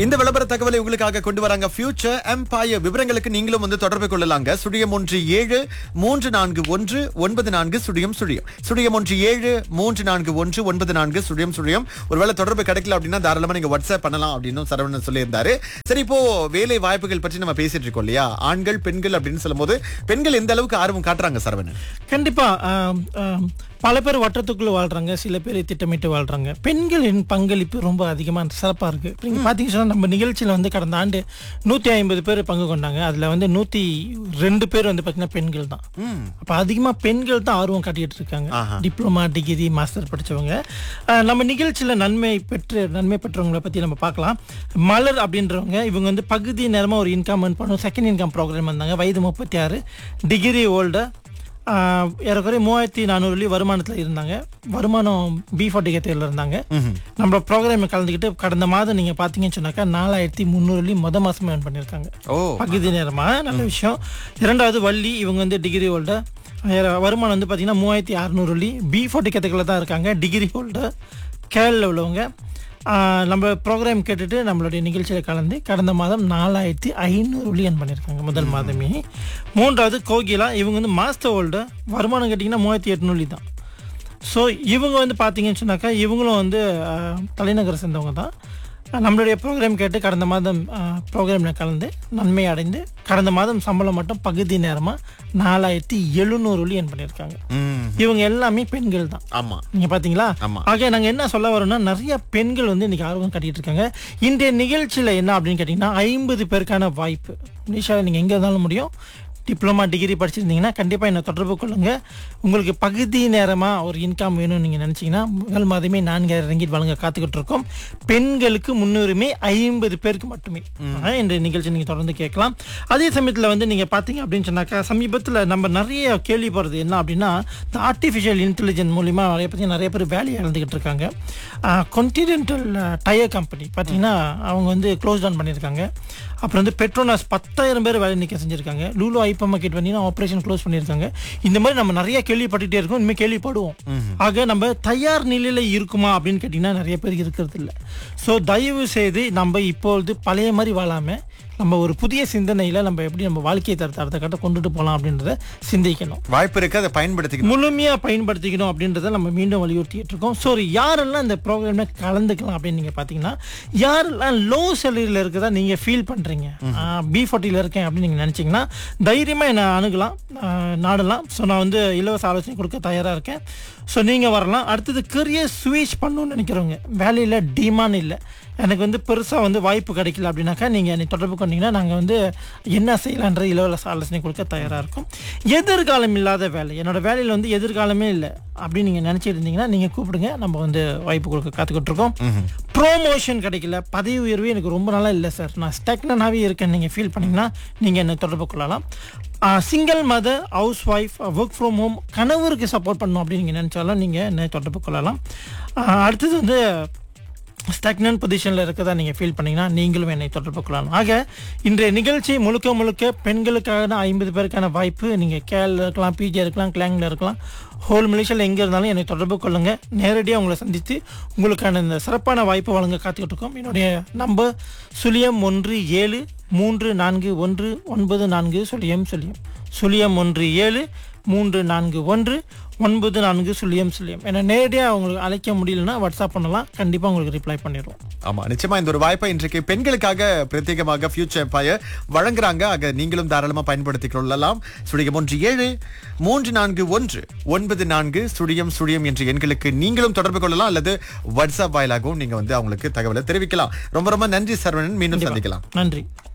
இந்த விளம்பர தகவலை உங்களுக்காக கொண்டு வராங்க ஃபியூச்சர் எம்பயர் விவரங்களுக்கு நீங்களும் வந்து தொடர்பு கொள்ளலாங்க சுழியம் ஒன்று ஏழு மூன்று நான்கு ஒன்று ஒன்பது நான்கு சுழியம் சுழியம் சுழியம் ஒன்று ஏழு மூன்று நான்கு ஒன்று ஒன்பது நான்கு சுழியம் சுழியம் ஒருவேளை தொடர்பு கிடைக்கல அப்படின்னா தாராளமா நீங்க வாட்ஸ்அப் பண்ணலாம் அப்படின்னு சரவணன் சொல்லியிருந்தாரு சரி இப்போ வேலை வாய்ப்புகள் பற்றி நம்ம பேசிட்டு இருக்கோம் இல்லையா ஆண்கள் பெண்கள் அப்படின்னு சொல்லும்போது பெண்கள் எந்த அளவுக்கு ஆர்வம் காட்டுறாங்க சரவணன் கண்டிப்பா ஆம், ஆம், பல பேர் வட்டத்துக்குள்ள வாழ்றாங்க சில பேர் திட்டமிட்டு வாழ்றாங்க பெண்களின் பங்களிப்பு ரொம்ப அதிகமா சிறப்பா இருக்கு இப்ப நீங்க பாத்தீங்கன்னா சொன்னா, நம்ம நிகழ்ச்சியில வந்து கடந்த ஆண்டு நூத்தி ஐம்பது பேர் பங்கு கொண்டாங்க அதுல வந்து நூத்தி ரெண்டு பேர் வந்து பாத்தீங்கன்னா பெண்கள் தான் அப்ப அதிகமா பெண்கள் தான் ஆர்வம் காட்டிட்டு இருக்காங்க ஆஹா. டிப்ளமா டிகிரி மாஸ்டர் படிச்சவங்க அஹ், நம்ம நிகழ்ச்சியில நன்மை பெற்று நன்மை பெற்றவங்களை பத்தி நம்ம பார்க்கலாம் மலர் அப்படின்றவங்க இவங்க வந்து பகுதி நேரமா ஒரு இன்கம் earn பண்ணும் செகண்ட் இன்கம் ப்ரோக்ராம் வந்தாங்க வயது முப்பத்தி ஆறு டிகிரி ஹோல்டர் ஏறக்குறைய மூவாயிரத்தி நானூறு வெள்ளி வருமானத்தில் இருந்தாங்க வருமானம் பி ஃபார்ட்டி கேத்தையில் இருந்தாங்க நம்ம ப்ரோக்ராம் கலந்துக்கிட்டு கடந்த மாதம் நீங்கள் பார்த்தீங்கன்னு சொன்னாக்கா நாலாயிரத்தி முந்நூறு வெள்ளி மொத மாதமே earn பண்ணியிருக்காங்க ஓ பகுதி நேரமா நல்ல விஷயம் இரண்டாவது வள்ளி இவங்க வந்து டிகிரி ஹோல்டர் வருமானம் வந்து பார்த்தீங்கன்னா மூவாயிரத்தி அறநூறு வள்ளி பி ஃபார்ட்டி கத்துக்களை தான் இருக்காங்க டிகிரி ஹோல்டர் கேரளில் உள்ளவங்க ஆஹ் நம்ம ப்ரோக்ராம் கேட்டுட்டு நம்மளுடைய நிகழ்ச்சியில் கலந்து கடந்த மாதம் நாலாயிரத்தி ஐநூறு வள்ளி பண்ணியிருக்காங்க முதல் மாதமே மூன்றாவது கோகிலா இவங்க வந்து மாஸ்டர் ஹோல்டர் வருமானம் கேட்டிங்கன்னா மூவாயிரத்தி எட்நூறு தான் ஸோ இவங்க வந்து பார்த்தீங்கன்னு சொன்னாக்கா இவங்களும் வந்து ஆஹ், தலைநகரை சேர்ந்தவங்க தான் நம்மளுடைய ப்ரோக்ராம் கேட்டு கடந்த மாதம் ப்ரோக்ராமில் கலந்து நன்மை அடைந்து கடந்த மாதம் சம்பளம் மட்டும் பகுதி நேரமாக நாலாயிரத்தி எழுநூறு வழி என் பண்ணியிருக்காங்க ம் இவங்க எல்லாமே பெண்கள் தான் ஆமா நீங்க பாத்தீங்களா ஆமா. ஆக நாங்க என்ன சொல்ல வரோம்னா நிறைய பெண்கள் வந்து இன்னைக்கு ஆர்வம் காட்டிட்டு இருக்காங்க இன்றைய நிகழ்ச்சியில என்ன அப்படின்னு கேட்டீங்கன்னா ஐம்பது பேருக்கான வாய்ப்பு மலேசியாவில் நீங்க எங்க இருந்தாலும் முடியும் டிப்ளமா டிகிரி படிச்சிருந்தீங்கன்னா கண்டிப்பா என்ன தொடர்பு கொள்ளுங்க உங்களுக்கு பகுதி நேரமா ஒரு இன்கம் வேணும்னு நீங்க நினைச்சீங்கன்னா முதல் மாதமே நான்காயிரம் ரிங்கிட் வழங்க காத்துக்கிட்டு இருக்கோம் பெண்களுக்கு முன்னுரிமை ஐம்பது பேருக்கு மட்டுமே ஆக, இந்த நிகழ்ச்சி நீங்க தொடர்ந்து கேட்கலாம் அதே சமயத்துல வந்து நீங்க பாத்தீங்க அப்படின்னு சொன்னாக்கா சமீபத்துல நம்ம நிறைய கேள்விப்படுறது என்ன அப்படின்னா இந்த ஆர்டிஃபிஷியல் இன்டெலிஜென்ஸ் மூலிமா நிறைய பற்றி நிறைய பேர் வேலையை இழந்துக்கிட்டு இருக்காங்க கான்டினென்டல் டயர் கம்பெனி பார்த்தீங்கன்னா அவங்க வந்து க்ளோஸ் டவுன் பண்ணியிருக்காங்க அப்புறம் வந்து பெட்ரோனாஸ் பத்தாயிரம் பேர் வேலை நிற்க செஞ்சிருக்காங்க லூலோ ஐப்பர் மார்க்கெட் பார்த்தீங்கன்னா ஆப்ரேஷன் க்ளோஸ் பண்ணியிருக்காங்க இந்த மாதிரி நம்ம நிறைய கேள்விப்பட்டுட்டே இருக்கோம் இனிமேல் கேள்விப்படுவோம் ஆக நம்ம தயார் நிலையில் இருக்குமா அப்படின்னு கேட்டிங்கன்னா நிறைய பேர் இருக்கிறது இல்லை ஸோ தயவு செய்து நம்ம இப்பொழுது பழைய மாதிரி வாழாமல் நம்ம ஒரு புதிய சிந்தனையில் நம்ம எப்படி நம்ம வாழ்க்கையை தரத்தை அடுத்த கட்ட கொண்டுட்டு போகலாம் அப்படின்றத சிந்திக்கணும் வாய்ப்பு இருக்கு அதை பயன்படுத்திக்கணும் முழுமையா பயன்படுத்திக்கணும் அப்படின்றத நம்ம மீண்டும் வலியுறுத்திட்டு இருக்கோம் ஸோ யாரெல்லாம் இந்த ப்ரோக்ராம்ல கலந்துக்கலாம் அப்படின்னு நீங்க பாத்தீங்கன்னா யாரெல்லாம் லோ சேலரியில் இருக்கதா நீங்க ஃபீல் பண்றீங்க பி ஃபார்ட்டியில் இருக்கேன் அப்படின்னு நீங்க நினைச்சீங்கன்னா தைரியமா என்ன அணுகலாம் ஆஹ் நாடலாம் ஸோ நான் வந்து இலவச ஆலோசனை கொடுக்க தயாரா இருக்கேன் ஸோ நீங்க வரலாம் அடுத்தது கரியர் ஸ்விட்ச் பண்ணணும்னு நினைக்கிறவங்க வேலையில டிமாண்ட் இல்லை எனக்கு வந்து பெருசாக வந்து வாய்ப்பு கிடைக்கல அப்படின்னாக்கா நீங்கள் என்னை தொடர்பு கொண்டீங்கன்னா நாங்கள் வந்து என்ன செய்யலான்ற இலவச ஆலோசனை கொடுக்க தயாராக இருக்கும் எதிர்காலம் இல்லாத வேலை என்னோட வேலையில் வந்து எதிர்காலமே இல்லை அப்படின்னு நீங்கள் நினச்சிட்டு இருந்தீங்கன்னா நீங்கள் கூப்பிடுங்க நம்ம வந்து வாய்ப்பு கொடுக்க காத்துக்கிட்டு இருக்கோம் ப்ரோமோஷன் கிடைக்கல பதவி உயர்வு எனக்கு ரொம்ப நாளாக இல்லை சார் நான் ஸ்டெக்னாகவே இருக்கேன்னு நீங்கள் ஃபீல் பண்ணீங்கன்னா நீங்கள் என்னை தொடர்பு கொள்ளலாம் single mother housewife work from home கணவருக்கு சப்போர்ட் பண்ணணும் அப்படின்னு நீங்கள் நினச்சாலும் நீங்கள் என்னை தொடர்பு கொள்ளலாம் ஆஹ் அடுத்தது வந்து ஸ்டக்னன் பொசிஷனில் இருக்கதா நீங்கள் ஃபீல் பண்ணீங்கன்னா நீங்களும் என்னை தொடர்பு கொள்ளலாம் ஆக இன்றைய நிகழ்ச்சி முழுக்க முழுக்க பெண்களுக்கான ஐம்பது பேருக்கான வாய்ப்பு நீங்கள் கேலில் இருக்கலாம் பிஜி இருக்கலாம் கிளாங்கில் இருக்கலாம் ஹோல் மலேசியாவில் எங்கே இருந்தாலும் என்னை தொடர்பு கொள்ளுங்கள் நேரடியாக உங்களை சந்தித்து உங்களுக்கான இந்த சிறப்பான வாய்ப்பு வழங்க காத்துக்கிட்டு இருக்கோம் என்னுடைய நம்பர் சுழியம் ஒன்று ஏழு மூன்று நான்கு ஒன்று ஒன்பது நான்கு சுழியம் சுழியம் சுழியம் ஒன்று ஏழு மூன்று நான்கு ஒன்று ஒன்பது நான்கு சுழியம் சுழியம் ஏன்னா நேரடியாக உங்களுக்கு அழைக்க முடியலன்னா வாட்ஸ்அப் பண்ணலாம் கண்டிப்பாக உங்களுக்கு ரிப்ளை பண்ணிடுவோம் ஆமா நிச்சயமா இந்த ஒரு வாய்ப்பை இன்றைக்கு பெண்களுக்காக பிரத்யேகமாக ஃபியூச்சர் எம்பயர் வழங்குறாங்க ஆக நீங்களும் தாராளமா பயன்படுத்திக் கொள்ளலாம் சுழியம் ஒன்று ஏழு மூன்று நான்கு ஒன்று ஒன்பது நான்கு சுழியம் சுழியம் என்ற எண்களுக்கு நீங்களும் தொடர்பு கொள்ளலாம் அல்லது வாட்ஸ்அப் வாயிலாகவும் நீங்க வந்து அவங்களுக்கு தகவலை தெரிவிக்கலாம் ரொம்ப ரொம்ப நன்றி சரவணன் மீண்டும் சந்திக்கலாம் நன்றி